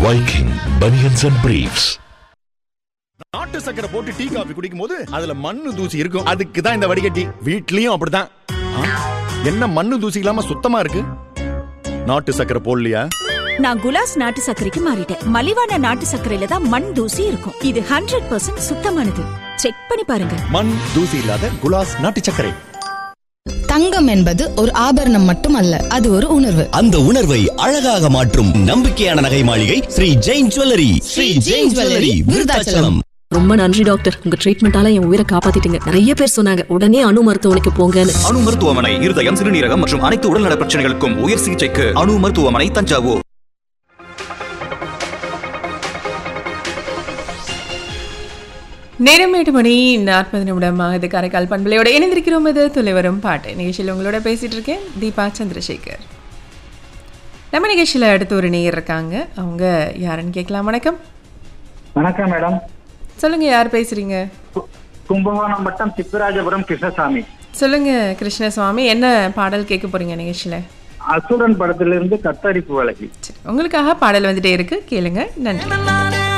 Viking Bunions and Briefs. நாட்டு சக்கரை போட்டு டீ காபி குடிக்கும் போது அதுல மண்ணு தூசி இருக்கும் அதுக்கு தான் இந்த வடிகட்டி வீட்லயும் அப்படிதான் ஆ, என்ன மண்ணு தூசி இல்லாம சுத்தமா இருக்கு நாட்டு சக்கரை போடலையா நான் குலாஸ் நாட்டு சர்க்கரைக்கு மாறிட்டேன் மலிவான நாட்டு சர்க்கரையில தான் மண் தூசி இருக்கும் இது ஹண்ட்ரட் பர்சன்ட் சுத்தமானது செக் பண்ணி பாருங்க மண் தூசி இல்லாத குலாஸ் நாட்டு சர்க்கரை தங்கம் என்பது ஒரு ஆபரணம் மட்டுமல்ல அது ஒரு உணர்வு அந்த உணர்வை அழகாக மாற்றும் நம்பிக்கையான நகை மாளிகை ஸ்ரீ ஜெயின் ஜுவல்லரி ஸ்ரீ ஜெயின் ஜுவல்லரி விருதாச்சலம் ரொம்ப நன்றி டாக்டர் உங்க ட்ரீட்மெண்டால என் உயிரை காப்பாத்திட்டீங்க நிறைய பேர் சொன்னாங்க உடனே அணு மருத்துவமனைக்கு போங்கன்னு அணு மருத்துவமனை இருதயம் சிறுநீரகம் மற்றும் அனைத்து உடல்நல பிரச்சனைகளுக்கும் உயர் சிகிச்சைக்கு அணு மருத்துவமனை தஞ்சாவூர் நேரம் எட்டு மணி நாற்பது நிமிடம் ஆகுது காரைக்கால் பண்பலையோட இணைந்திருக்கிறோம் இது துளைவரும் பாட்டு நிகழ்ச்சியில் உங்களோட பேசிட்டு இருக்கேன் தீபா சந்திரசேகர் நம்ம நிகழ்ச்சியில் அடுத்து ஒரு நேயர் இருக்காங்க அவங்க யாருன்னு கேட்கலாம் வணக்கம் வணக்கம் மேடம் சொல்லுங்க யார் பேசுறீங்க கு- கும்பகோணம் வட்டம் திப்புராஜபுரம் கிருஷ்ணசாமி சொல்லுங்க கிருஷ்ணசுவாமி என்ன பாடல் கேட்க போறீங்க நிகழ்ச்சியில் அசுரன் படத்திலிருந்து கத்தரிப்பு வழக்கி சரி உங்களுக்காக பாடல் வந்துட்டே இருக்கு கேளுங்க நன்றி